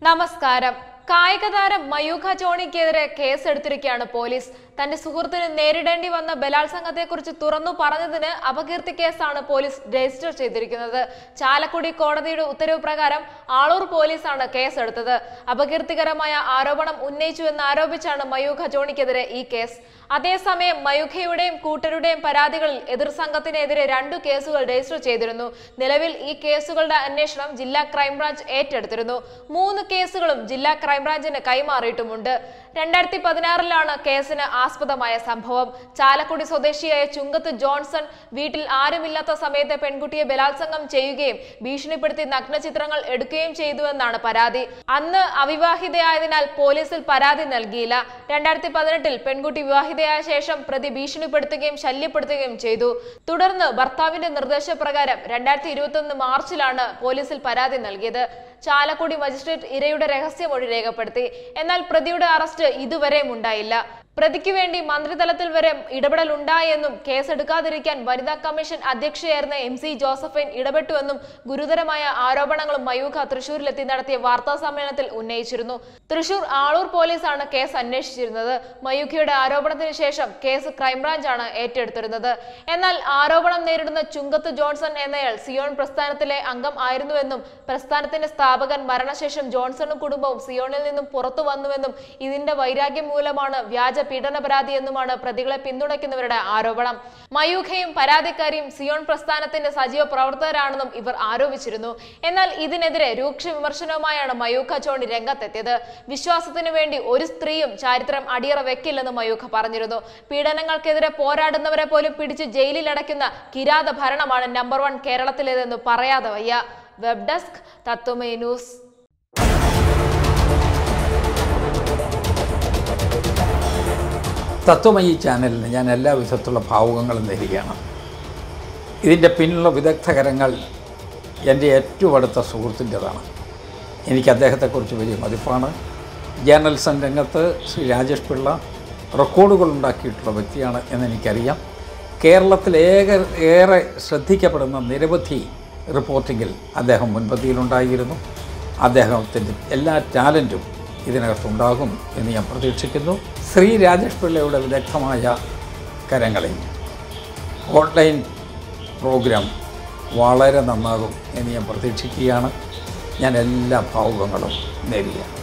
നമസ്കാരം കായിക താരം മയൂഖ ജോണിക്കെതിരെ കേസെടുത്തിരിക്കുകയാണ് പോലീസ് തന്റെ സുഹൃത്തിന് നേരിടേണ്ടി വന്ന ബലാത്സംഗത്തെക്കുറിച്ച് തുറന്നു പറഞ്ഞതിന് അപകീർത്തി കേസാണ് പോലീസ് രജിസ്റ്റർ ചെയ്തിരിക്കുന്നത് ചാലക്കുടി കോടതിയുടെ ഉത്തരവ് പ്രകാരം ആളൂർ പോലീസാണ് കേസെടുത്തത് അപകീർത്തികരമായ ആരോപണം ഉന്നയിച്ചു എന്ന് ആരോപിച്ചാണ് മയൂഖ ജോണിക്കെതിരെ ഈ കേസ് അതേസമയം മയൂഖയുടെയും കൂട്ടരുടെയും പരാതികളിൽ എതിർ സംഘത്തിനെതിരെ രണ്ടു കേസുകൾ രജിസ്റ്റർ ചെയ്തിരുന്നു നിലവിൽ ഈ കേസുകളുടെ അന്വേഷണം ജില്ലാ ക്രൈംബ്രാഞ്ച് ഏറ്റെടുത്തിരുന്നു മൂന്ന് കേസുകളും ജില്ലാ ക്രൈംബ്രാഞ്ചിന് കൈമാറിയിട്ടുമുണ്ട് രണ്ടായിരത്തി പതിനാറിലാണ് കേസിന് ആസ്പദമായ സംഭവം ചാലക്കുടി സ്വദേശിയായ ചുങ്കത്ത് ജോൺസൺ വീട്ടിൽ ആരുമില്ലാത്ത സമയത്ത് പെൺകുട്ടിയെ ബലാത്സംഗം ചെയ്യുകയും ഭീഷണിപ്പെടുത്തി നഗ്നചിത്രങ്ങൾ എടുക്കുകയും ചെയ്തുവെന്നാണ് പരാതി അന്ന് അവിവാഹിതയായതിനാൽ പോലീസിൽ പരാതി നൽകിയില്ല രണ്ടായിരത്തി പതിനെട്ടിൽ പെൺകുട്ടി വിവാഹിതയായ ശേഷം പ്രതി ഭീഷണിപ്പെടുത്തുകയും ശല്യപ്പെടുത്തുകയും ചെയ്തു തുടർന്ന് ഭർത്താവിന്റെ നിർദ്ദേശപ്രകാരം രണ്ടായിരത്തി ഇരുപത്തി ഒന്ന് മാർച്ചിലാണ് പോലീസിൽ പരാതി നൽകിയത് ചാലക്കുടി മജിസ്ട്രേറ്റ് ഇരയുടെ രഹസ്യമൊഴി രേഖപ്പെടുത്തി എന്നാൽ പ്രതിയുടെ അറസ്റ്റ് ഇതുവരെയും ഉണ്ടായില്ല പ്രതിക്ക് വേണ്ടി മന്ത്രിതലത്തിൽ വരെ ഇടപെടൽ ഉണ്ടായെന്നും കേസെടുക്കാതിരിക്കാൻ വനിതാ കമ്മീഷൻ അധ്യക്ഷയായിരുന്ന എം സി ജോസഫൈൻ ഇടപെട്ടുവെന്നും ഗുരുതരമായ ആരോപണങ്ങളും മയൂഖ തൃശൂരിലെത്തി നടത്തിയ വാർത്താ സമ്മേളനത്തിൽ ഉന്നയിച്ചിരുന്നു തൃശൂർ ആളൂർ പോലീസാണ് കേസ് അന്വേഷിച്ചിരുന്നത് മയൂഖയുടെ ആരോപണത്തിന് ശേഷം കേസ് ക്രൈംബ്രാഞ്ചാണ് ഏറ്റെടുത്തിരുന്നത് എന്നാൽ ആരോപണം നേരിടുന്ന ചുങ്കത്ത് ജോൺസൺ എന്നയാൾ സിയോൺ പ്രസ്ഥാനത്തിലെ അംഗം ആയിരുന്നുവെന്നും പ്രസ്ഥാനത്തിന്റെ സ്ഥാപകൻ മരണശേഷം ജോൺസണും കുടുംബവും സിയോണിൽ നിന്നും പുറത്തു വന്നുവെന്നും ഇതിന്റെ വൈരാഗ്യം മൂലമാണ് വ്യാജ പീഡന പരാതി എന്നുമാണ് പ്രതികളെ പിന്തുണയ്ക്കുന്നവരുടെ ആരോപണം മയൂഖയും പരാതിക്കാരിയും സിയോൺ പ്രസ്ഥാനത്തിന്റെ സജീവ പ്രവർത്തകരാണെന്നും ഇവർ ആരോപിച്ചിരുന്നു എന്നാൽ ഇതിനെതിരെ രൂക്ഷ വിമർശനവുമായാണ് മയൂഖ ചോണി രംഗത്തെത്തിയത് വിശ്വാസത്തിനു വേണ്ടി ഒരു സ്ത്രീയും ചരിത്രം അടിയറ വെക്കില്ലെന്ന് മയൂഖ പറഞ്ഞിരുന്നു പീഡനങ്ങൾക്കെതിരെ പോരാടുന്നവരെ പോലും പിടിച്ച് ജയിലിൽ അടയ്ക്കുന്ന കിരാത ഭരണമാണ് നമ്പർ വൺ കേരളത്തിലേതെന്ന് പറയാതെ വയ്യ web desk Tatwamayi news Tatwamayi ചാനലിന് ഞാൻ എല്ലാ വിധത്തിലുള്ള ഭാവുകങ്ങളും നേരുകയാണ് ഇതിൻ്റെ പിന്നിലുള്ള വിദഗ്ധകരങ്ങൾ എൻ്റെ ഏറ്റവും അടുത്ത സുഹൃത്തിൻ്റെതാണ് എനിക്ക് അദ്ദേഹത്തെക്കുറിച്ച് വലിയ മതിപ്പാണ് ജേർണലിസം രംഗത്ത് ശ്രീ രാജേഷ് പിള്ള റെക്കോർഡുകൾ ഉണ്ടാക്കിയിട്ടുള്ള വ്യക്തിയാണ് എന്നെനിക്കറിയാം കേരളത്തിൽ ഏക ഏറെ ശ്രദ്ധിക്കപ്പെടുന്ന നിരവധി റിപ്പോർട്ടിങ്ങിൽ അദ്ദേഹം മുൻപന്തിയിലുണ്ടായിരുന്നു അദ്ദേഹത്തിൻ്റെ എല്ലാ ടാലൻറ്റും ഇതിനകത്തുണ്ടാകും എന്ന് ഞാൻ പ്രതീക്ഷിക്കുന്നു ശ്രീ രാജേഷ് പിള്ളയുടെ വിദഗ്ധമായ കരങ്ങളിൽ ഓൺലൈൻ പ്രോഗ്രാം വളരെ നന്നാകും എന്ന് ഞാൻ പ്രതീക്ഷിക്കുകയാണ് ഞാൻ എല്ലാ ഭാവുകങ്ങളും നേരുകയാണ്